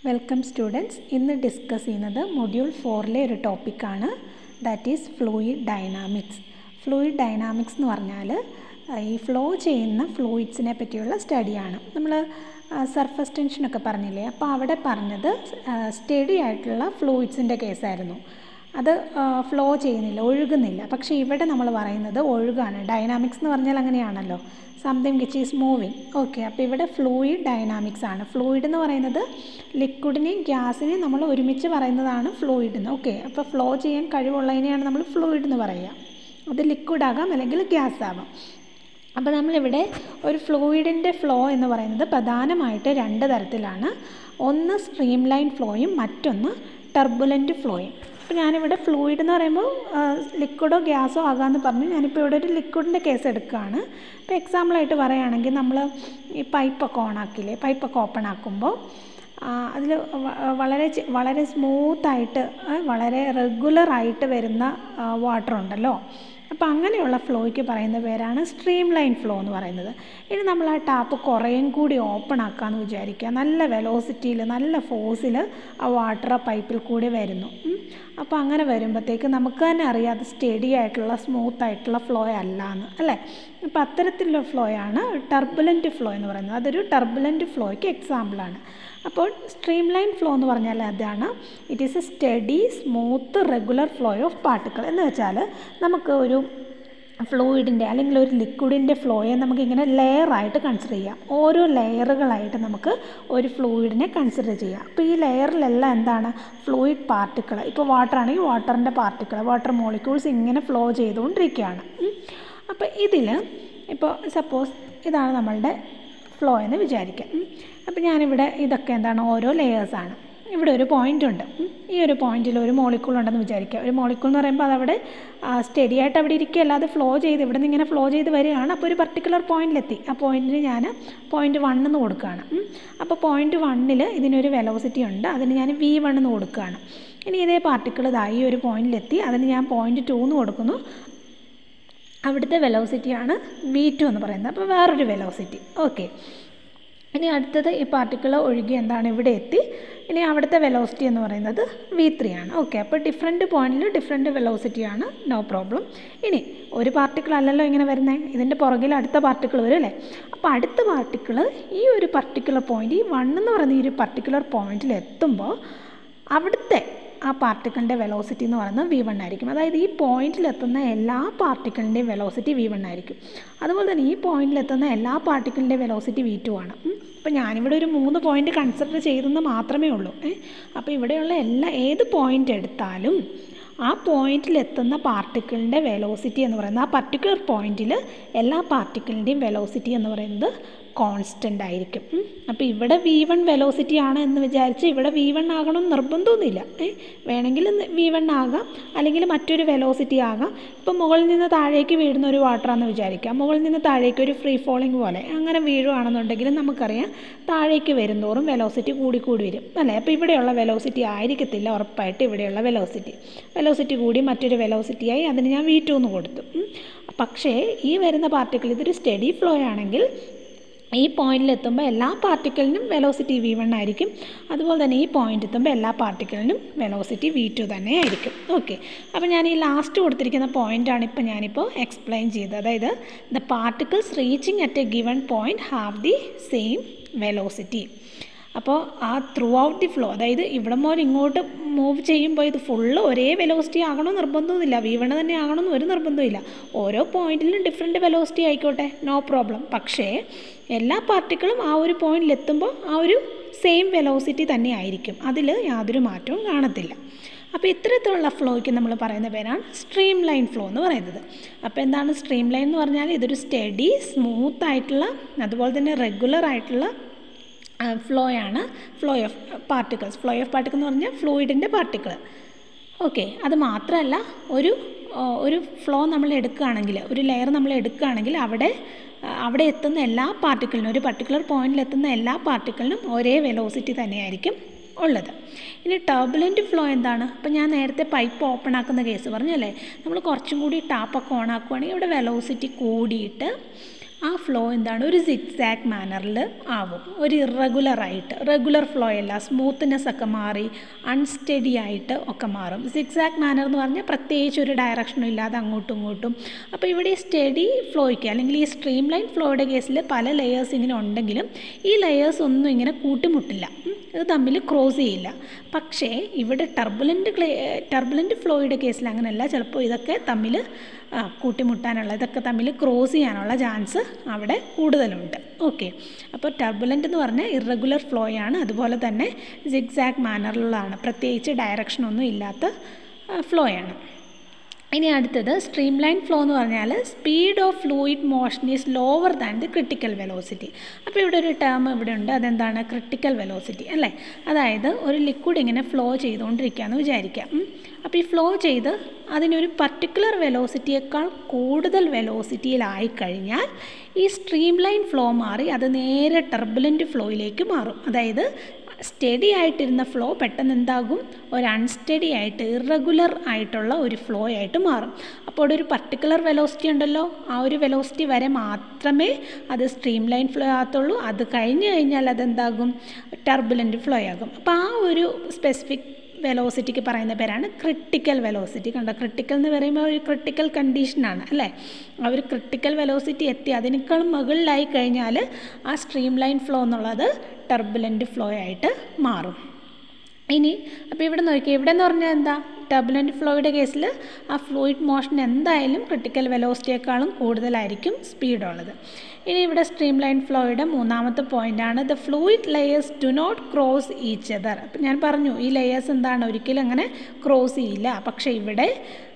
welcome students ഇന്ന് discuss ചെയ്യുന്നത് module ഫോറിലെ ഒരു ടോപ്പിക്കാണ് that is fluid dynamics fluid dynamics എന്ന് പറഞ്ഞാൽ ഈ ഫ്ലോ ചെയ്യുന്ന ഫ്ലൂയിഡ്സിനെ പറ്റിയുള്ള സ്റ്റഡിയാണ് നമ്മൾ സർഫസ് ടെൻഷനൊക്കെ പറഞ്ഞില്ലേ അപ്പോൾ അവിടെ പറഞ്ഞത് സ്റ്റഡി ആയിട്ടുള്ള ഫ്ലൂയിഡ്സിൻ്റെ കേസായിരുന്നു അത് ഫ്ലോ ചെയ്യുന്നില്ല ഒഴുകുന്നില്ല പക്ഷേ ഇവിടെ നമ്മൾ പറയുന്നത് ഒഴുകാണ് ഡൈനാമിക്സ് എന്ന് പറഞ്ഞാൽ അങ്ങനെയാണല്ലോ something which is moving okay അപ്പോൾ ഇവിടെ ഫ്ലൂയിഡ് ഡൈനാമിക്സ് ആണ് ഫ്ലൂയിഡ് എന്ന് പറയുന്നത് ലിക്വിഡിനെയും ഗ്യാസിനെയും നമ്മൾ ഒരുമിച്ച് പറയുന്നതാണ് ഫ്ലൂയിഡ് എന്ന് ഓക്കെ അപ്പോൾ ഫ്ലോ ചെയ്യാൻ കഴിവുള്ളതിനെയാണ് നമ്മൾ ഫ്ലൂയിഡ് എന്ന് പറയുക അത് ലിക്വിഡ് ആകാം അല്ലെങ്കിൽ ഗ്യാസ് ആവാം അപ്പോൾ നമ്മളിവിടെ ഒരു ഫ്ലൂയിഡിൻ്റെ ഫ്ലോ എന്ന് പറയുന്നത് പ്രധാനമായിട്ട് രണ്ട് തരത്തിലാണ് ഒന്ന് സ്ട്രീം ലൈൻ ഫ്ലോയും മറ്റൊന്ന് ടർബുലൻറ്റ് ഫ്ലോയും അപ്പോൾ ഞാനിവിടെ ഫ്ലൂയിഡ് എന്ന് പറയുമ്പോൾ ലിക്വിഡോ ഗ്യാസോ ആകാമെന്ന് പറഞ്ഞു ഞാനിപ്പോൾ ഇവിടെ ഒരു ലിക്വിഡിൻ്റെ കേസ് എടുക്കുകയാണ് ഇപ്പോൾ എക്സാമ്പിളായിട്ട് പറയുകയാണെങ്കിൽ നമ്മൾ ഈ പൈപ്പൊക്കെ ഓണാക്കില്ലേ പൈപ്പൊക്കെ ഓപ്പൺ ആക്കുമ്പോൾ അതിൽ വളരെ വളരെ സ്മൂത്തായിട്ട് വളരെ റെഗുലറായിട്ട് വരുന്ന വാട്ടർ ഉണ്ടല്ലോ അപ്പോൾ അങ്ങനെയുള്ള ഫ്ലോയ്ക്ക് പറയുന്ന പേരാണ് സ്ട്രീം ലൈൻ ഫ്ലോ എന്ന് പറയുന്നത് ഇനി നമ്മൾ ആ ടാപ്പ് കുറേയും കൂടി ഓപ്പൺ ആക്കാമെന്ന് വിചാരിക്കുക നല്ല വെലോസിറ്റിയിൽ നല്ല ഫോഴ്സിൽ ആ വാട്ടർ ആ പൈപ്പിൽ കൂടി വരുന്നു അപ്പോൾ അങ്ങനെ വരുമ്പോഴത്തേക്ക് നമുക്ക് തന്നെ അറിയാം അത് സ്റ്റഡി ആയിട്ടുള്ള സ്മൂത്ത് ആയിട്ടുള്ള ഫ്ലോ അല്ല എന്ന് അല്ലേ അപ്പോൾ അത്തരത്തിലുള്ള ഫ്ലോയാണ് ടർബുലൻറ്റ് ഫ്ലോ എന്ന് പറയുന്നത് അതൊരു ടർബുലൻറ്റ് ഫ്ലോയ്ക്ക് എക്സാമ്പിളാണ് അപ്പോൾ സ്ട്രീം ലൈൻ ഫ്ലോ എന്ന് പറഞ്ഞാൽ അതാണ് it is a steady smooth regular flow of particle എന്ന് വെച്ചാൽ നമുക്ക് ഒരു ഫ്ലൂയിഡിൻ്റെ അല്ലെങ്കിൽ ഒരു ലിക്വിഡിൻ്റെ ഫ്ലോയെ നമുക്കിങ്ങനെ ലെയറായിട്ട് കൺസിഡർ ചെയ്യാം ഓരോ ലെയറുകളായിട്ട് നമുക്ക് ഒരു ഫ്ലൂയിഡിനെ കൺസിഡർ ചെയ്യാം അപ്പോൾ ഈ ലെയറിലെല്ലാം എന്താണ് ഫ്ലൂയിഡ് പാർട്ടിക്കിൾ ഇപ്പോൾ വാട്ടർ ആണെങ്കിൽ വാട്ടറിൻ്റെ പാർട്ടിക്കിൾ വാട്ടർ മോളിക്യൂൾസ് ഇങ്ങനെ ഫ്ലോ ചെയ്തുകൊണ്ടിരിക്കുകയാണ് അപ്പോൾ ഇതിൽ ഇപ്പോൾ സപ്പോസ് ഇതാണ് നമ്മളുടെ ഫ്ലോ എന്ന് വിചാരിക്കാം അപ്പോൾ ഞാനിവിടെ ഇതൊക്കെ എന്താണ് ഓരോ ലെയേഴ്സാണ് ഇവിടെ ഒരു പോയിൻ്റ് ഉണ്ട് ഈ ഒരു പോയിന്റിൽ ഒരു മോളിക്കൂൾ ഉണ്ടെന്ന് വിചാരിക്കുക ഒരു മോളിക്കൂൾ എന്ന് പറയുമ്പോൾ അതവിടെ സ്റ്റഡി ആയിട്ട് അവിടെ ഇരിക്കുകയല്ല അത് ഫ്ലോ ചെയ്ത് ഇവിടെ നിന്ന് ഇങ്ങനെ ഫ്ലോ ചെയ്ത് വരികയാണ് അപ്പോൾ ഒരു പർട്ടിക്കുലർ പോയിന്റിലെത്തി ആ പോയിന്റിന് ഞാൻ പോയിന്റ് വൺ എന്ന് കൊടുക്കുകയാണ് അപ്പോൾ പോയിന്റ് വണ്ണിൽ ഇതിനൊരു വെലോസിറ്റി ഉണ്ട് അതിന് ഞാൻ വി വൺ എന്ന് കൊടുക്കുകയാണ് ഇനി ഇതേ പാർട്ടിക്കിൾ ഇതായി ഒരു പോയിന്റിലെത്തി അതിന് ഞാൻ പോയിന്റ് ടു എന്ന് കൊടുക്കുന്നു അവിടുത്തെ വെലോസിറ്റിയാണ് വി ടു എന്ന് പറയുന്നത് അപ്പോൾ വേറൊരു വെലോസിറ്റി ഓക്കെ ഇനി അടുത്തത് ഈ പാർട്ടിക്കിൾ ഒഴുകി എന്താണ് ഇവിടെ എത്തി ഇനി അവിടുത്തെ വെലോസിറ്റി എന്ന് പറയുന്നത് വി ത്രീ ആണ് ഓക്കെ അപ്പോൾ ഡിഫറെൻറ്റ് പോയിന്റിൽ ഡിഫറെൻറ്റ് വെലോസിറ്റിയാണ് നോ പ്രോബ്ലം ഇനി ഒരു പാർട്ടിക്കിൾ അല്ലല്ലോ ഇങ്ങനെ വരുന്നത് ഇതിൻ്റെ പുറകിൽ അടുത്ത പാർട്ടിക്കിൾ വരും അല്ലേ അപ്പോൾ അടുത്ത പാർട്ടിക്കിൾ ഈ ഒരു പർട്ടിക്കുലർ പോയിന്റ് ഈ വൺ എന്ന് പറയുന്ന ഈ ഒരു പർട്ടിക്കുലർ പോയിന്റിൽ എത്തുമ്പോൾ അവിടുത്തെ ആ പാർട്ടിക്കിളിൻ്റെ വെലോസിറ്റി എന്ന് പറയുന്നത് വി വൺ ആയിരിക്കും അതായത് ഈ പോയിന്റിലെത്തുന്ന എല്ലാ പാർട്ടിക്കിളിൻ്റെയും വെലോസിറ്റി വി വൺ ആയിരിക്കും അതുപോലെ തന്നെ ഈ പോയിന്റിലെത്തുന്ന എല്ലാ പാർട്ടിക്കിളിൻ്റെയും വെലോസിറ്റി വി ടു ആണ് അപ്പോൾ ഞാനിവിടെ ഒരു മൂന്ന് പോയിന്റ് കൺസിഡർ ചെയ്തെന്ന് മാത്രമേ ഉള്ളൂ അപ്പോൾ ഇവിടെയുള്ള എല്ലാ ഏത് പോയിന്റ് എടുത്താലും ആ പോയിന്റിലെത്തുന്ന പാർട്ടിക്കിളിൻ്റെ വെലോസിറ്റി എന്ന് പറയുന്നത് ആ പർട്ടിക്കുലർ പോയിന്റിൽ എല്ലാ പാർട്ടിക്കിളിൻ്റെയും വെലോസിറ്റി എന്ന് പറയുന്നത് കോൺസ്റ്റൻ്റ് ആയിരിക്കും അപ്പോൾ ഇവിടെ വി വൺ വെലോസിറ്റി ആണ് എന്ന് വിചാരിച്ച് ഇവിടെ വി വൺ ആകണമെന്ന് നിർബന്ധമൊന്നുമില്ല വേണമെങ്കിൽ വി വൺ ആകാം അല്ലെങ്കിൽ മറ്റൊരു വെലോസിറ്റി ആകാം ഇപ്പോൾ മുകളിൽ നിന്ന് താഴേക്ക് വീഴുന്ന ഒരു വാട്ടറാണെന്ന് വിചാരിക്കാം മുകളിൽ നിന്ന് താഴേക്ക് ഒരു ഫ്രീ ഫോളിങ് പോലെ അങ്ങനെ വീഴുവാണെന്നുണ്ടെങ്കിൽ നമുക്കറിയാം താഴേക്ക് വരുന്തോറും വെലോസിറ്റി കൂടി കൂടി വരും അല്ലേ അപ്പോൾ ഇവിടെയുള്ള വെലോസിറ്റി ആയിരിക്കത്തില്ല ഉറപ്പായിട്ട് ഇവിടെയുള്ള വെലോസിറ്റി വെലോസിറ്റി കൂടി മറ്റൊരു വെലോസിറ്റിയായി അതിന് ഞാൻ വി ടു എന്ന് കൊടുത്തു പക്ഷേ ഈ വരുന്ന പാർട്ടിക്കിൾ ഇതൊരു സ്റ്റഡി ഫ്ലോ ആണെങ്കിൽ ഈ പോയിന്റിൽ എത്തുമ്പോൾ എല്ലാ പാർട്ടിക്കിളിനും വെലോസിറ്റി വി വൺ ആയിരിക്കും അതുപോലെ തന്നെ ഈ പോയിന്റ് എത്തുമ്പോൾ എല്ലാ പാർട്ടിക്കിളിനും വെലോസിറ്റി വി ടു തന്നെ ആയിരിക്കും ഓക്കെ അപ്പോൾ ഞാൻ ഈ ലാസ്റ്റ് കൊടുത്തിരിക്കുന്ന പോയിൻ്റാണ് ഇപ്പോൾ ഞാനിപ്പോൾ എക്സ്പ്ലെയിൻ ചെയ്തത് അതായത് the particles reaching at a given point have the same velocity അപ്പോൾ ആ ത്രൂ ഔട്ട് ദി ഫ്ലോ അതായത് ഇവിടെ മുതൽ ഇങ്ങോട്ട് മൂവ് ചെയ്യുമ്പോൾ ഇത് ഫുള്ള് ഒരേ വെലോസിറ്റി ആകണമെന്ന് നിർബന്ധമൊന്നുമില്ല വി വൺ തന്നെ ആകണമെന്ന് ഒരു നിർബന്ധമില്ല ഓരോ പോയിന്റിലും ഡിഫറെൻറ്റ് വെലോസിറ്റി ആയിക്കോട്ടെ നോ പ്രോബ്ലം പക്ഷേ എല്ലാ പാർട്ടിക്കിളും ആ ഒരു പോയിന്റിൽ എത്തുമ്പോൾ ആ ഒരു സെയിം വെലോസിറ്റി തന്നെ ആയിരിക്കും അതിൽ യാതൊരു മാറ്റവും കാണത്തില്ല അപ്പോൾ ഇത്തരത്തിലുള്ള ഫ്ലോയ്ക്ക് നമ്മൾ പറയുന്ന പേരാണ് സ്ട്രീം ലൈൻ ഫ്ലോ എന്ന് പറയുന്നത് അപ്പോൾ എന്താണ് സ്ട്രീം ലൈൻ എന്ന് പറഞ്ഞാൽ ഇതൊരു സ്റ്റഡി സ്മൂത്ത് ആയിട്ടുള്ള അതുപോലെ തന്നെ റെഗുലർ ആയിട്ടുള്ള ഫ്ലോ ആണ് flow of particles flow of particle എന്ന് പറഞ്ഞാൽ ഫ്ലൂയിഡിൻ്റെ പാർട്ടിക്കിൾ ഓക്കെ അത് മാത്രമല്ല ഒരു ഒരു ഫ്ലോ നമ്മൾ എടുക്കുകയാണെങ്കിൽ ഒരു ലെയർ നമ്മൾ എടുക്കുകയാണെങ്കിൽ അവിടെ അവിടെ എത്തുന്ന എല്ലാ പാർട്ടിക്കിളിനും ഒരു പർട്ടിക്കുലർ പോയിന്റിൽ എത്തുന്ന എല്ലാ പാർട്ടിക്കിളിനും ഒരേ വെലോസിറ്റി തന്നെയായിരിക്കും ഉള്ളത് ഇനി ടർബുലൻറ്റ് ഫ്ലോ എന്താണ് അപ്പോൾ ഞാൻ നേരത്തെ പൈപ്പ് ഓപ്പൺ ആക്കുന്ന കേസ് പറഞ്ഞല്ലേ നമ്മൾ കുറച്ചും കൂടി ടാപ്പൊക്കെ ഓൺ ആക്കുവാണെങ്കിൽ ഇവിടെ വെലോസിറ്റി കൂടിയിട്ട് ആ ഫ്ലോ എന്താണ് ഒരു സിക്സാക്ക് മാനറിൽ ആവും ഒരു ഇറഗുലറായിട്ട് റെഗുലർ ഫ്ലോ അല്ല സ്മൂത്ത്നെസ് ഒക്കെ മാറി അൺസ്റ്റഡി ആയിട്ട് ഒക്കെ മാറും സിക്സാക്ക് മാനർ എന്ന് പറഞ്ഞാൽ പ്രത്യേകിച്ച് ഒരു ഡയറക്ഷനും ഇല്ലാതെ അങ്ങോട്ടും ഇങ്ങോട്ടും അപ്പോൾ ഇവിടെ ഈ സ്റ്റഡി ഫ്ലോയ്ക്ക് അല്ലെങ്കിൽ ഈ സ്ട്രീം ലൈൻ ഫ്ലോയുടെ കേസിൽ പല ലെയേഴ്സ് ഇങ്ങനെ ഉണ്ടെങ്കിലും ഈ ലെയേഴ്സ് ഒന്നും ഇങ്ങനെ കൂട്ടിമുട്ടില്ല ഇത് തമ്മിൽ ക്രോസ് ചെയ്യില്ല പക്ഷേ ഇവിടെ ടർബുലൻ്റ് ക്ലേ ടർബുലൻ്റ് ഫ്ലോയുടെ കേസിൽ അങ്ങനെയല്ല ചിലപ്പോൾ ഇതൊക്കെ തമ്മിൽ കൂട്ടിമുട്ടാനുള്ള ഇതൊക്കെ തമ്മിൽ ക്രോസ് ചെയ്യാനുള്ള ചാൻസ് അവിടെ കൂടുതലുണ്ട് ഓക്കെ അപ്പോൾ ടർബുലൻ്റ് എന്ന് പറഞ്ഞാൽ ഇറഗുലർ ഫ്ലോയാണ് അതുപോലെ തന്നെ സിഗ്സാഗ് മാനറിലുള്ളതാണ് പ്രത്യേകിച്ച് ഡയറക്ഷനൊന്നും ഇല്ലാത്ത ഫ്ലോയാണ് ഇനി അടുത്തത് സ്ട്രീം ലൈൻ ഫ്ലോ എന്ന് പറഞ്ഞാൽ speed of fluid motion is lower than the critical velocity അപ്പോൾ ഇവിടെ ഒരു ടേം ഇവിടെ ഉണ്ട് അതെന്താണ് ക്രിട്ടിക്കൽ വെലോസിറ്റി അല്ലേ അതായത് ഒരു ലിക്വിഡ് ഇങ്ങനെ ഫ്ലോ ചെയ്തുകൊണ്ടിരിക്കുകയെന്ന് വിചാരിക്കാം അപ്പോൾ ഈ ഫ്ലോ ചെയ്ത് അതിനൊരു പർട്ടിക്കുലർ വെലോസിറ്റിയേക്കാൾ കൂടുതൽ വെലോസിറ്റിയിലായി കഴിഞ്ഞാൽ ഈ സ്ട്രീം ലൈൻ ഫ്ലോ മാറി അത് നേരെ ടർബുലൻ്റ് ഫ്ലോയിലേക്ക് മാറും അതായത് സ്റ്റഡി ആയിട്ടിരുന്ന ഫ്ലോ പെട്ടെന്ന് എന്താകും ഒരു അൺസ്റ്റഡി ആയിട്ട് ഇറഗുലർ ആയിട്ടുള്ള ഒരു ഫ്ലോ ആയിട്ട് മാറും അപ്പോൾ അവിടെ ഒരു പർട്ടിക്കുലർ വെലോസിറ്റി ഉണ്ടല്ലോ ആ ഒരു വെലോസിറ്റി വരെ മാത്രമേ അത് സ്ട്രീം ലൈൻ ഫ്ലോ ആകത്തുള്ളൂ അത് കഴിഞ്ഞ് കഴിഞ്ഞാൽ അതെന്താകും ടർബുലൻ്റ് ഫ്ലോ ആകും അപ്പോൾ ആ ഒരു സ്പെസിഫിക് വെലോസിറ്റിക്ക് പറയുന്ന പേരാണ് ക്രിട്ടിക്കൽ വെലോസിറ്റി കണ്ടോ ക്രിട്ടിക്കൽ എന്ന് പറയുമ്പോൾ ഒരു ക്രിട്ടിക്കൽ കണ്ടീഷനാണ് അല്ലേ ആ ഒരു ക്രിട്ടിക്കൽ വെലോസിറ്റി എത്തി അതിനേക്കാൾ മുകളിലായി കഴിഞ്ഞാൽ ആ സ്ട്രീം ലൈൻ ഫ്ലോ എന്നുള്ളത് ടർബുലൻ്റ് ഫ്ലോ ആയിട്ട് മാറും ഇനി അപ്പോൾ ഇവിടെ നോക്കിയാൽ ഇവിടെ എന്ന് പറഞ്ഞാൽ എന്താ ടർബുലൻ്റ് ഫ്ലോയുടെ കേസിൽ ആ ഫ്ലൂയിഡ് മോഷൻ എന്തായാലും ക്രിട്ടിക്കൽ വെലോസിറ്റിയേക്കാളും കൂടുതലായിരിക്കും സ്പീഡുള്ളത് ഇനി ഇവിടെ സ്ട്രീം ലൈൻ ഫ്ലോയുടെ മൂന്നാമത്തെ പോയിൻ്റാണ് the fluid layers do not cross each other അപ്പം ഞാൻ പറഞ്ഞു ഈ ലെയേഴ്സ് എന്താണ് ഒരിക്കലും അങ്ങനെ ക്രോസ് ചെയ്യില്ല പക്ഷേ ഇവിടെ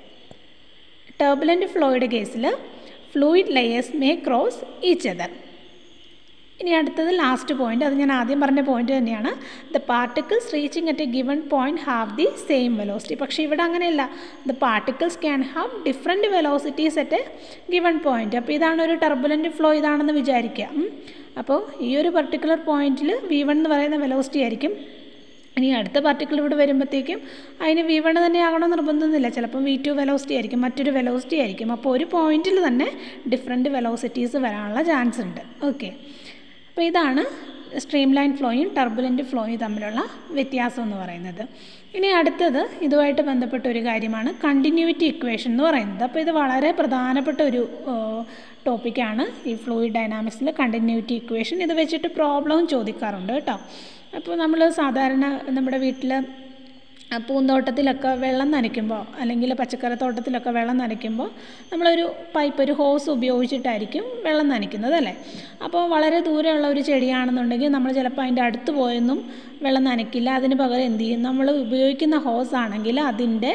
ടർബുലൻ്റ് ഫ്ലോയുടെ കേസിൽ fluid layers may cross each other ഇനി അടുത്തത് ലാസ്റ്റ് പോയിന്റ് അത് ഞാൻ ആദ്യം പറഞ്ഞ പോയിന്റ് തന്നെയാണ് the particles reaching at a given point have the same velocity പക്ഷേ ഇവിടെ അങ്ങനെയല്ല the particles can have different velocities at a given point അപ്പോൾ ഇതാണ് ഒരു ടർബുലൻ്റ് ഫ്ലോ ഇതാണെന്ന് വിചാരിക്കുക അപ്പോൾ ഈ ഒരു പർട്ടിക്കുലർ പോയിന്റിൽ വി വൺ എന്ന് പറയുന്ന വെലോസിറ്റി ആയിരിക്കും ഇനി അടുത്ത പാർട്ടിക്കിൾ ഇവിടെ വരുമ്പോഴത്തേക്കും അതിന് വി വൺ തന്നെ ആകണമെന്ന് നിർബന്ധമൊന്നുമില്ല ചിലപ്പം വി ടു വെലോസിറ്റി ആയിരിക്കും മറ്റൊരു വെലോസിറ്റി ആയിരിക്കും അപ്പോൾ ഒരു പോയിന്റിൽ തന്നെ ഡിഫറെൻറ്റ് വെലോസിറ്റീസ് വരാനുള്ള ചാൻസ് ഉണ്ട് ഓക്കെ അപ്പോൾ ഇതാണ് സ്ട്രീം ലൈൻ ഫ്ലോയും ടർബുലൻ്റ് ഫ്ലോയും തമ്മിലുള്ള വ്യത്യാസം എന്ന് പറയുന്നത് ഇനി അടുത്തത് ഇതുമായിട്ട് ബന്ധപ്പെട്ട ഒരു കാര്യമാണ് കണ്ടിന്യൂറ്റി ഇക്വേഷൻ എന്ന് പറയുന്നത് അപ്പോൾ ഇത് വളരെ പ്രധാനപ്പെട്ട ഒരു ടോപ്പിക്കാണ് ഈ ഫ്ലൂയിഡ് ഡൈനാമിക്സിൽ കണ്ടിന്യൂറ്റി ഇക്വേഷൻ ഇത് വെച്ചിട്ട് പ്രോബ്ലവും ചോദിക്കാറുണ്ട് കേട്ടോ അപ്പോൾ നമ്മൾ സാധാരണ നമ്മുടെ വീട്ടിൽ പൂന്തോട്ടത്തിലൊക്കെ വെള്ളം നനയ്ക്കുമ്പോൾ അല്ലെങ്കിൽ പച്ചക്കറി തോട്ടത്തിലൊക്കെ വെള്ളം നനയ്ക്കുമ്പോൾ നമ്മളൊരു പൈപ്പ് ഒരു ഹോസ് ഉപയോഗിച്ചിട്ടായിരിക്കും വെള്ളം നനയ്ക്കുന്നത് അല്ലേ അപ്പോൾ വളരെ ദൂരെയുള്ള ഒരു ചെടിയാണെന്നുണ്ടെങ്കിൽ നമ്മൾ ചിലപ്പോൾ അതിൻ്റെ അടുത്ത് പോയൊന്നും വെള്ളം നനയ്ക്കില്ല അതിന് പകരം എന്ത് ചെയ്യും നമ്മൾ ഉപയോഗിക്കുന്ന ഹോസ് ആണെങ്കിൽ അതിൻ്റെ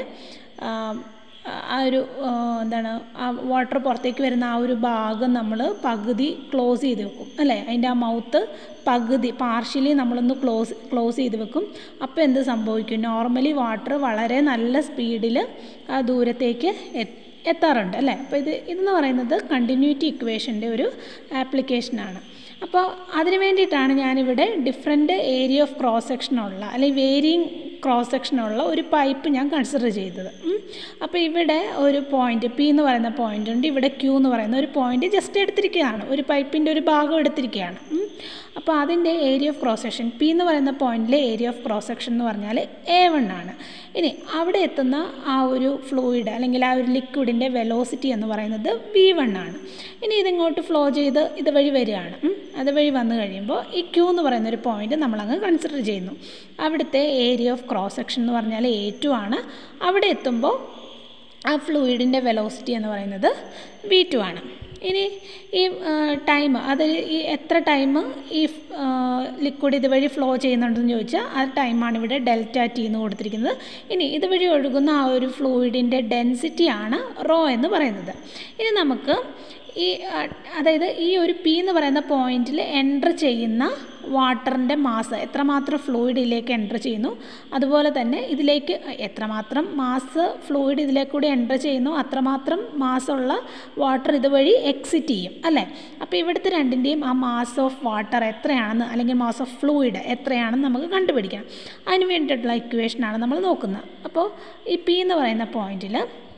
ആ ഒരു എന്താണ് ആ വാട്ടർ പുറത്തേക്ക് വരുന്ന ആ ഒരു ഭാഗം നമ്മൾ പകുതി ക്ലോസ് ചെയ്ത് വെക്കും അല്ലേ അതിൻ്റെ ആ മൗത്ത് പകുതി പാർഷ്യലി നമ്മളൊന്ന് ക്ലോസ് ക്ലോസ് ചെയ്ത് വെക്കും അപ്പോൾ എന്ത് സംഭവിക്കും നോർമലി വാട്ടർ വളരെ നല്ല സ്പീഡിൽ ആ ദൂരത്തേക്ക് എത്താറുണ്ട് അല്ലേ അപ്പോൾ ഇത് ഇതെന്ന് പറയുന്നത് കണ്ടിന്യൂറ്റി ഇക്വേഷൻ്റെ ഒരു ആപ്ലിക്കേഷനാണ് അപ്പോൾ അതിന് വേണ്ടിയിട്ടാണ് ഞാനിവിടെ ഡിഫറെൻറ്റ് ഏരിയ ഓഫ് ക്രോസ് സെക്ഷനുള്ള അല്ലെങ്കിൽ വേരിയിങ് ക്രോസ് സെക്ഷനുള്ള ഒരു പൈപ്പ് ഞാൻ കൺസിഡർ ചെയ്തത് അപ്പോൾ ഇവിടെ ഒരു പോയിന്റ് പി എന്ന് പറയുന്ന പോയിന്റ് ഉണ്ട് ഇവിടെ ക്യൂ എന്ന് പറയുന്ന ഒരു പോയിന്റ് ജസ്റ്റ് എടുത്തിരിക്കുകയാണ് ഒരു പൈപ്പിൻ്റെ ഒരു ഭാഗം എടുത്തിരിക്കുകയാണ് അപ്പോൾ അതിൻ്റെ area of cross section P എന്ന് പറയുന്ന പോയിന്റിലെ ഏരിയ ഓഫ് ക്രോസ് സെക്ഷൻ എന്ന് പറഞ്ഞാൽ എ വൺ ആണ് ഇനി അവിടെ എത്തുന്ന ആ ഒരു ഫ്ലൂയിഡ് അല്ലെങ്കിൽ ആ ഒരു ലിക്വിഡിൻ്റെ വെലോസിറ്റി എന്ന് പറയുന്നത് വി വൺ ആണ് ഇനി ഇതിങ്ങോട്ട് ഫ്ലോ ചെയ്ത് ഇതുവഴി വരികയാണ് അതുവഴി വന്നു കഴിയുമ്പോൾ ഈ ക്യൂ എന്ന് പറയുന്ന ഒരു പോയിന്റ് നമ്മളങ്ങ് കൺസിഡർ ചെയ്യുന്നു അവിടുത്തെ ഏരിയ ഓഫ് ക്രോസ് സെക്ഷൻ എന്ന് പറഞ്ഞാൽ എ ടു ആണ് അവിടെ എത്തുമ്പോൾ ആ ഫ്ലൂയിഡിൻ്റെ വെലോസിറ്റി എന്ന് പറയുന്നത് വി ടു ആണ് ഇനി ഈ ടൈം അത് ഈ എത്ര ടൈം ഈ ലിക്വിഡ് ഇതുവഴി ഫ്ലോ ചെയ്യുന്നുണ്ടെന്ന് ചോദിച്ചാൽ ആ ടൈമാണ് ഇവിടെ ഡെൽറ്റ ടി എന്ന് കൊടുത്തിരിക്കുന്നത് ഇനി ഇതുവഴി ഒഴുകുന്ന ആ ഒരു ഫ്ലൂയിഡിൻ്റെ ഡെൻസിറ്റിയാണ് റോ എന്ന് പറയുന്നത് ഇനി നമുക്ക് ഈ അതായത് ഈ ഒരു പി എന്ന് പറയുന്ന പോയിന്റിൽ എൻ്റർ ചെയ്യുന്ന വാട്ടറിൻ്റെ മാസ് എത്രമാത്രം ഫ്ലൂയിഡിലേക്ക് എൻ്റർ ചെയ്യുന്നു അതുപോലെ തന്നെ ഇതിലേക്ക് എത്രമാത്രം മാസ് ഫ്ലൂയിഡ് ഇതിലേക്കൂടി എൻ്റർ ചെയ്യുന്നു അത്രമാത്രം മാസ്സുള്ള വാട്ടർ ഇതുവഴി എക്സിറ്റ് ചെയ്യും അല്ലേ അപ്പോൾ ഇവിടുത്തെ രണ്ടിൻ്റെയും ആ മാസ് ഓഫ് വാട്ടർ എത്രയാണെന്ന് അല്ലെങ്കിൽ മാസ് ഓഫ് ഫ്ലൂയിഡ് എത്രയാണെന്ന് നമുക്ക് കണ്ടുപിടിക്കണം അതിന് വേണ്ടിയിട്ടുള്ള ഇക്വേഷനാണ് നമ്മൾ നോക്കുന്നത് അപ്പോൾ ഈ പി എന്ന് പറയുന്ന പോയിന്റിൽ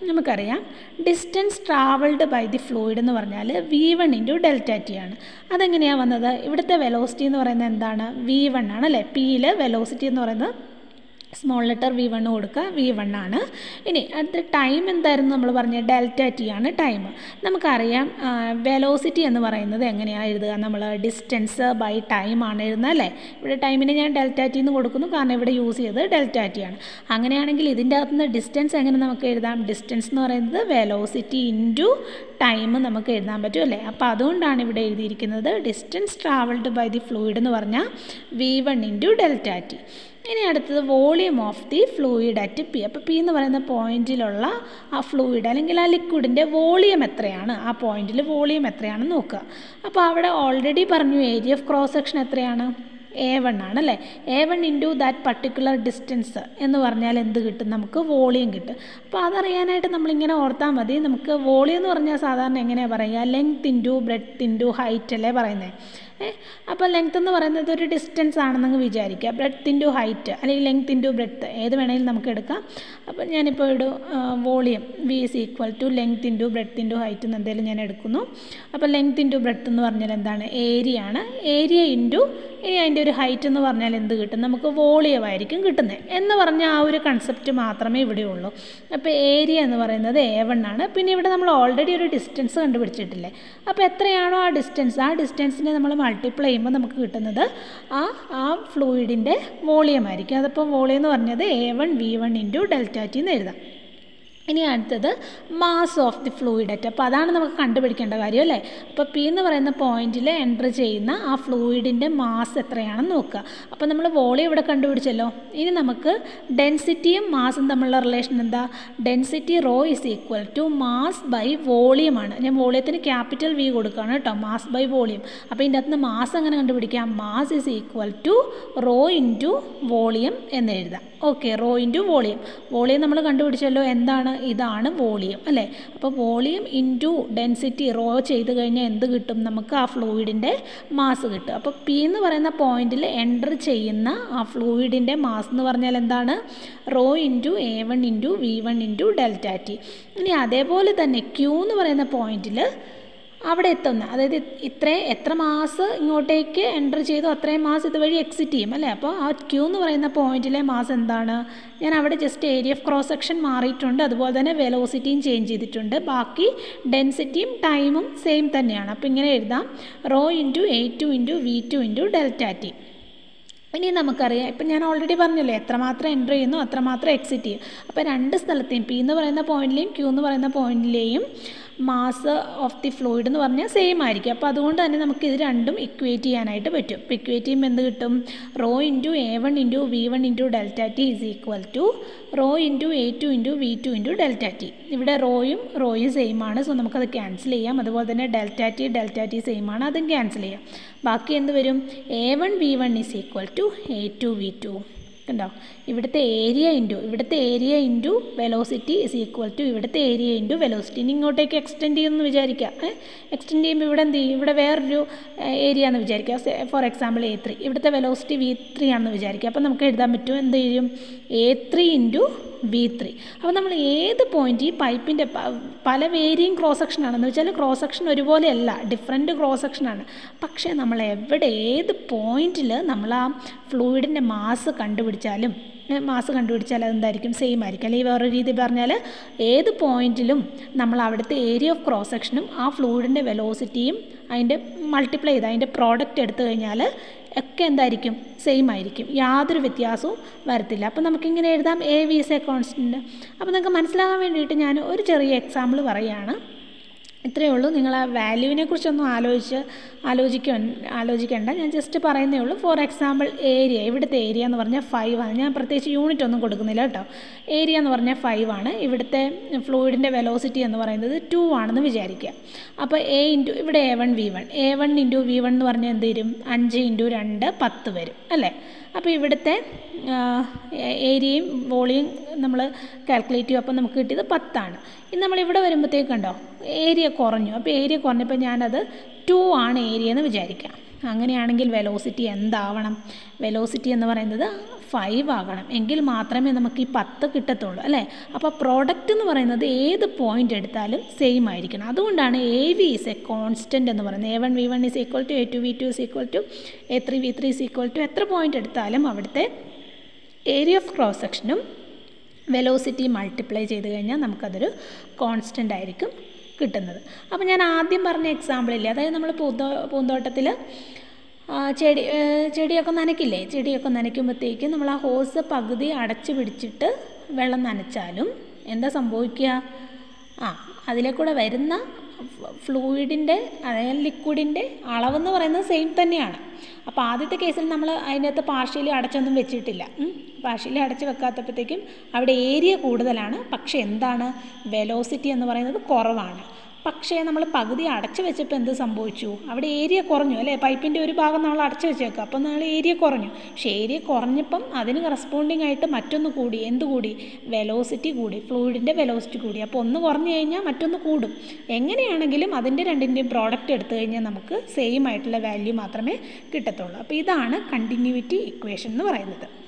നമുക്കറിയാം distance travelled by the fluid എന്ന് പറഞ്ഞാൽ V one into delta T ആണ് അതെങ്ങനെയാണ് വന്നത് ഇവിടുത്തെ വെലോസിറ്റി എന്ന് പറയുന്നത് എന്താണ് വി വൺ ആണ് അല്ലേ പിയിൽ വെലോസിറ്റി എന്ന് പറയുന്നത് സ്മോൾ ലെറ്റർ വി വൺ കൊടുക്കുക വി വൺ ആണ് ഇനി അടുത്ത ടൈം എന്തായിരുന്നു നമ്മൾ പറഞ്ഞ ഡെൽറ്റ ടി ആണ് ടൈം നമുക്കറിയാം വെലോസിറ്റി എന്ന് പറയുന്നത് എങ്ങനെയാണ് എഴുതുക നമ്മൾ ഡിസ്റ്റൻസ് ബൈ ടൈം ആണ് എഴുതുന്നത് അല്ലേ ഇവിടെ ടൈമിന് ഞാൻ ഡെൽറ്റ ടി എന്ന് കൊടുക്കുന്നു കാരണം ഇവിടെ യൂസ് ചെയ്തത് ഡെൽറ്റ ടി ആണ് അങ്ങനെയാണെങ്കിൽ ഇതിൻ്റെ അകത്തുനിന്ന് ഡിസ്റ്റൻസ് എങ്ങനെ നമുക്ക് എഴുതാം ഡിസ്റ്റൻസ് എന്ന് പറയുന്നത് വെലോസിറ്റി ഇൻറ്റു ടൈം നമുക്ക് എഴുതാൻ പറ്റും അല്ലേ അപ്പോൾ അതുകൊണ്ടാണ് ഇവിടെ എഴുതിയിരിക്കുന്നത് distance travelled by the fluid എന്ന് പറഞ്ഞാൽ V one into delta T ഇനി അടുത്തത് volume of the fluid at P അപ്പോൾ പി എന്ന് പറയുന്ന പോയിന്റിലുള്ള ആ ഫ്ലൂയിഡ് അല്ലെങ്കിൽ ആ ലിക്വിഡിൻ്റെ വോളിയം എത്രയാണ് ആ പോയിന്റിൽ വോളിയം എത്രയാണെന്ന് നോക്കുക അപ്പോൾ അവിടെ ഓൾറെഡി പറഞ്ഞു ഏരിയ ഓഫ് ക്രോസ് സെക്ഷൻ എത്രയാണ് എ വൺ ആണ് അല്ലേ A one into that particular distance എന്ന് പറഞ്ഞാൽ എന്ത് കിട്ടും നമുക്ക് വോളിയം കിട്ടും അപ്പോൾ അതറിയാനായിട്ട് നമ്മളിങ്ങനെ ഓർത്താൽ മതി നമുക്ക് വോളിയം എന്ന് പറഞ്ഞാൽ സാധാരണ എങ്ങനെയാണ് പറയുക length into breadth into height അല്ലേ പറയുന്നത് അപ്പോൾ ലെങ്ത് എന്ന് പറയുന്നത് ഒരു ഡിസ്റ്റൻസ് ആണെന്നങ്ങ് വിചാരിക്കുക ബ്രെഡ്ത്ത് ഇൻറ്റു ഹൈറ്റ് അല്ലെങ്കിൽ ലെങ്ത് ഇൻറ്റു ബ്രെഡ്ത്ത് ഏത് വേണമെങ്കിലും നമുക്ക് എടുക്കാം അപ്പോൾ ഞാനിപ്പോൾ ഒരു volume V is equal to length into breadth into height എന്ന് എന്തെങ്കിലും ഞാൻ എടുക്കുന്നു അപ്പോൾ ലെങ്ത് ഇൻറ്റു ബ്രെഡ്ത്ത് എന്ന് പറഞ്ഞാൽ എന്താണ് ഏരിയ ആണ് ഏരിയ ഇൻറ്റു ഇനി അതിൻ്റെ ഒരു ഹൈറ്റ് എന്ന് പറഞ്ഞാൽ എന്ത് കിട്ടും നമുക്ക് വോളിയമായിരിക്കും കിട്ടുന്നത് എന്ന് പറഞ്ഞ ആ ഒരു കൺസെപ്റ്റ് മാത്രമേ ഇവിടെ ഉള്ളൂ അപ്പോൾ ഏരിയ എന്ന് പറയുന്നത് എ വൺ ആണ് പിന്നെ ഇവിടെ നമ്മൾ ഓൾറെഡി ഒരു ഡിസ്റ്റൻസ് കണ്ടുപിടിച്ചിട്ടില്ലേ അപ്പോൾ എത്രയാണോ ആ ഡിസ്റ്റൻസ് ആ ഡിസ്റ്റൻസിനെ നമ്മൾ മൾട്ടിപ്ലൈ ചെയ്യുമ്പോൾ നമുക്ക് കിട്ടുന്നത് ആ ആ ഫ്ലൂയിഡിൻ്റെ വോളിയം ആയിരിക്കും അതിപ്പോൾ വോളിയം എന്ന് പറഞ്ഞത് A one V one into delta T എന്ന് എഴുതാം ഇനി അടുത്തത് mass of the fluid at അപ്പോൾ അതാണ് നമുക്ക് കണ്ടുപിടിക്കേണ്ട കാര്യം അല്ലേ അപ്പോൾ പി എന്ന് പറയുന്ന പോയിന്റിൽ എൻ്റർ ചെയ്യുന്ന ആ ഫ്ലൂയിഡിൻ്റെ മാസ് എത്രയാണെന്ന് നോക്കുക അപ്പോൾ നമ്മൾ വോളിയം ഇവിടെ കണ്ടുപിടിച്ചല്ലോ ഇനി നമുക്ക് ഡെൻസിറ്റിയും മാസും തമ്മിലുള്ള റിലേഷൻ എന്താ density rho is equal to mass by volume ആണ് ഞാൻ വോളിയത്തിന് ക്യാപിറ്റൽ വി കൊടുക്കുകയാണ് കേട്ടോ മാസ് ബൈ വോളിയം അപ്പോൾ ഇതിൻ്റെ അകത്ത് മാസ് എങ്ങനെ കണ്ടുപിടിക്കാം mass is equal to rho into volume എന്ന് എഴുതാം okay rho into volume volume നമ്മൾ കണ്ടുപിടിച്ചല്ലോ എന്താണ് ഇതാണ് വോളിയം അല്ലേ അപ്പോൾ വോളിയം ഇൻറ്റു ഡെൻസിറ്റി റോ ചെയ്ത് കഴിഞ്ഞാൽ എന്ത് കിട്ടും നമുക്ക് ആ ഫ്ലൂയിഡിൻ്റെ മാസ് കിട്ടും അപ്പോൾ പി എന്ന് പറയുന്ന പോയിന്റിൽ എൻ്റർ ചെയ്യുന്ന ആ ഫ്ലൂയിഡിൻ്റെ മാസ് എന്ന് പറഞ്ഞാൽ എന്താണ് rho into A one into V one into delta T ഇനി അതേപോലെ തന്നെ ക്യൂ എന്ന് പറയുന്ന പോയിന്റിൽ അവിടെ എത്തുന്ന അതായത് ഇത്രയും എത്ര മാസ് ഇങ്ങോട്ടേക്ക് എൻ്റർ ചെയ്തു അത്രയും മാസ് ഇതുവഴി എക്സിറ്റ് ചെയ്യും അല്ലേ അപ്പോൾ ആ ക്യൂ എന്ന് പറയുന്ന പോയിന്റിലെ മാസ് എന്താണ് ഞാൻ അവിടെ just area of cross section മാറിയിട്ടുണ്ട് അതുപോലെ തന്നെ വെലോസിറ്റിയും ചേഞ്ച് ചെയ്തിട്ടുണ്ട് ബാക്കി ഡെൻസിറ്റിയും ടൈമും സെയിം തന്നെയാണ് അപ്പോൾ ഇങ്ങനെ എഴുതാം rho into A two into V two into delta T ഇനി നമുക്കറിയാം ഇപ്പം ഞാൻ ഓൾറെഡി പറഞ്ഞല്ലോ എത്രമാത്രം എൻ്റർ ചെയ്യുന്നു അത്രമാത്രം എക്സിറ്റ് ചെയ്യും അപ്പോൾ രണ്ട് സ്ഥലത്തെയും പി എന്ന് പറയുന്ന പോയിന്റിലെയും ക്യൂ എന്ന് പറയുന്ന പോയിന്റിലെയും മാസ് ഓഫ് ദി ഫ്ലൂയിഡ് എന്ന് പറഞ്ഞാൽ സെയിം ആയിരിക്കും അപ്പോൾ അതുകൊണ്ട് തന്നെ നമുക്ക് ഇത് രണ്ടും ഇക്വേറ്റ് ചെയ്യാനായിട്ട് പറ്റും ഇപ്പോൾ ഇക്വേറ്റ് ചെയ്യുമ്പോൾ എന്ത് കിട്ടും rho into A one into V one into delta T is equal to rho into A two into V two into delta T ഇവിടെ റോയും റോയും സെയിം ആണ് സോ നമുക്കത് ക്യാൻസൽ ചെയ്യാം അതുപോലെ തന്നെ delta T delta T same ആണ് അതും ക്യാൻസൽ ചെയ്യാം ബാക്കി എന്ത് വരും A one V one is equal to A two V two കണ്ടോ ഇവിടുത്തെ ഏരിയ ഇൻറ്റു ഇവിടുത്തെ area into velocity is equal to ഇവിടുത്തെ ഏരിയ ഇൻറ്റു വെലോസിറ്റി ഇനി ഇങ്ങോട്ടേക്ക് എക്സ്റ്റെൻഡ് ചെയ്യുമെന്ന് വിചാരിക്കുക എക്സ്റ്റെൻഡ് ചെയ്യുമ്പോൾ ഇവിടെ എന്ത് ചെയ്യും ഇവിടെ വേറൊരു ഏരിയ എന്ന് വിചാരിക്കുക ഫോർ എക്സാമ്പിൾ എ ത്രീ ഇവിടുത്തെ വെലോസിറ്റി വി ത്രീ ആണെന്ന് വിചാരിക്കുക അപ്പോൾ നമുക്ക് എഴുതാൻ പറ്റും എന്ത് ചെയ്യും A three into V three അപ്പോൾ നമ്മൾ ഏത് പോയിന്റ് ഈ പൈപ്പിൻ്റെ പല വേരിയും ക്രോസ് സെക്ഷൻ ആണെന്ന് വെച്ചാൽ ക്രോസ് സെക്ഷൻ ഒരുപോലെയല്ല ഡിഫറെൻറ്റ് ക്രോസ് സെക്ഷനാണ് പക്ഷേ നമ്മൾ എവിടെ ഏത് പോയിന്റിൽ നമ്മൾ ആ ഫ്ലൂയിഡിൻ്റെ മാസ് കണ്ടുപിടിച്ചാലും മാസ് കണ്ടുപിടിച്ചാൽ അതെന്തായിരിക്കും സെയിം ആയിരിക്കും അല്ലെങ്കിൽ വേറൊരു രീതി പറഞ്ഞാൽ ഏത് പോയിന്റിലും നമ്മൾ അവിടുത്തെ ഏരിയ ഓഫ് ക്രോസ് സെക്ഷനും ആ ഫ്ലൂയിഡിൻ്റെ വെലോസിറ്റിയും അതിൻ്റെ മൾട്ടിപ്ലൈ ചെയ്ത് അതിൻ്റെ പ്രോഡക്റ്റ് എടുത്തു കഴിഞ്ഞാൽ ഒക്കെ എന്തായിരിക്കും സെയിം ആയിരിക്കും യാതൊരു വ്യത്യാസവും വരത്തില്ല അപ്പോൾ നമുക്കിങ്ങനെ എഴുതാം A V is a constant അപ്പോൾ നിങ്ങൾക്ക് മനസ്സിലാകാൻ വേണ്ടിയിട്ട് ഞാൻ ഒരു ചെറിയ എക്സാമ്പിൾ പറയുകയാണ് ഇത്രയേ ഉള്ളൂ നിങ്ങൾ ആ വാല്യൂവിനെ കുറിച്ചൊന്നും ആലോചിച്ച് ആലോചിക്ക ആലോചിക്കേണ്ട ഞാൻ ജസ്റ്റ് പറയുന്നേ ഉള്ളൂ ഫോർ എക്സാമ്പിൾ ഏരിയ ഇവിടുത്തെ ഏരിയ എന്ന് പറഞ്ഞാൽ ഫൈവ് ആണ് ഞാൻ പ്രത്യേകിച്ച് യൂണിറ്റ് ഒന്നും കൊടുക്കുന്നില്ല കേട്ടോ ഏരിയ എന്ന് പറഞ്ഞാൽ ഫൈവ് ആണ് ഇവിടുത്തെ ഫ്ലൂയിഡിൻ്റെ വെലോസിറ്റി എന്ന് പറയുന്നത് ടു ആണെന്ന് വിചാരിക്കുക അപ്പോൾ എ ഇൻറ്റു ഇവിടെ A one V one A one into V one എന്ന് പറഞ്ഞാൽ എന്ത് വരും അഞ്ച് ഇൻറ്റു രണ്ട് പത്ത് വരും അല്ലേ അപ്പോൾ ഇവിടുത്തെ ഏരിയയും വോളിയും നമ്മൾ കാൽക്കുലേറ്റ് ചെയ്യും അപ്പോൾ നമുക്ക് കിട്ടിയത് പത്താണ് ഇനി നമ്മൾ ഇവിടെ വരുമ്പോഴത്തേക്ക് കണ്ടോ ഏരിയ കുറഞ്ഞു അപ്പോൾ ഏരിയ കുറഞ്ഞപ്പോൾ ഞാനത് ടു ആണ് ഏരിയ എന്ന് വിചാരിക്കാം അങ്ങനെയാണെങ്കിൽ വെലോസിറ്റി എന്താവണം വെലോസിറ്റി എന്ന് പറയുന്നത് ഫൈവ് ആകണം എങ്കിൽ മാത്രമേ നമുക്ക് ഈ പത്ത് കിട്ടത്തുള്ളൂ അല്ലേ അപ്പോൾ പ്രോഡക്റ്റ് എന്ന് പറയുന്നത് ഏത് പോയിന്റ് എടുത്താലും സെയിം ആയിരിക്കണം അതുകൊണ്ടാണ് A V is a constant എന്ന് പറയുന്നത് A one V one is equal to A two V two is equal to A three V three is equal to എത്ര പോയിന്റ് എടുത്താലും അവിടുത്തെ ഏരിയ ഓഫ് ക്രോസ് സെക്ഷനും velocity multiply ചെയ്ത് കഴിഞ്ഞാൽ നമുക്കതൊരു constant ആയിരിക്കും കിട്ടുന്നത് അപ്പോൾ ഞാൻ ആദ്യം പറഞ്ഞ എക്സാമ്പിളില്ലേ അതായത് നമ്മൾ പൂന്തോ പൂന്തോട്ടത്തിൽ ചെടി ചെടിയൊക്കെ നനയ്ക്കില്ലേ ചെടിയൊക്കെ നനയ്ക്കുമ്പോഴത്തേക്കും നമ്മൾ ആ ഹോസ് പകുതി അടച്ചു പിടിച്ചിട്ട് വെള്ളം നനച്ചാലും എന്താ സംഭവിക്കുക ആ അതിലെ കൂടെ വരുന്ന ഫ്ലൂയിഡിൻ്റെ അതായത് ലിക്വിഡിൻ്റെ അളവെന്ന് പറയുന്നത് സെയിം തന്നെയാണ് അപ്പോൾ ആദ്യത്തെ കേസിൽ നമ്മൾ അതിനകത്ത് പാർഷ്യലി അടച്ചൊന്നും വെച്ചിട്ടില്ല പാർഷ്യലി അടച്ച് വെക്കാത്തപ്പോഴത്തേക്കും അവിടെ ഏരിയ കൂടുതലാണ് പക്ഷേ എന്താണ് വെലോസിറ്റി എന്ന് പറയുന്നത് കുറവാണ് പക്ഷേ നമ്മൾ പകുതി അടച്ചു വെച്ചപ്പോൾ എന്ത് സംഭവിച്ചു അവിടെ ഏരിയ കുറഞ്ഞു അല്ലേ പൈപ്പിൻ്റെ ഒരു ഭാഗം നമ്മൾ അടച്ചു വെച്ചേക്കുക അപ്പോൾ നമ്മൾ ഏരിയ കുറഞ്ഞു പക്ഷേ ഏരിയ കുറഞ്ഞപ്പം അതിന് കറസ്പോണ്ടിങ് ആയിട്ട് മറ്റൊന്ന് കൂടി എന്ത് കൂടി വെലോസിറ്റി കൂടി ഫ്ലൂയിഡിൻ്റെ വെലോസിറ്റി കൂടി അപ്പോൾ ഒന്ന് കുറഞ്ഞു കഴിഞ്ഞാൽ മറ്റൊന്ന് കൂടും എങ്ങനെയാണെങ്കിലും അതിൻ്റെ രണ്ടിൻ്റെയും പ്രോഡക്റ്റ് എടുത്തു കഴിഞ്ഞാൽ നമുക്ക് സെയിം ആയിട്ടുള്ള വാല്യൂ മാത്രമേ കിട്ടത്തുള്ളൂ അപ്പോൾ ഇതാണ് കണ്ടിന്യൂവിറ്റി ഇക്വേഷൻ എന്ന് പറയുന്നത്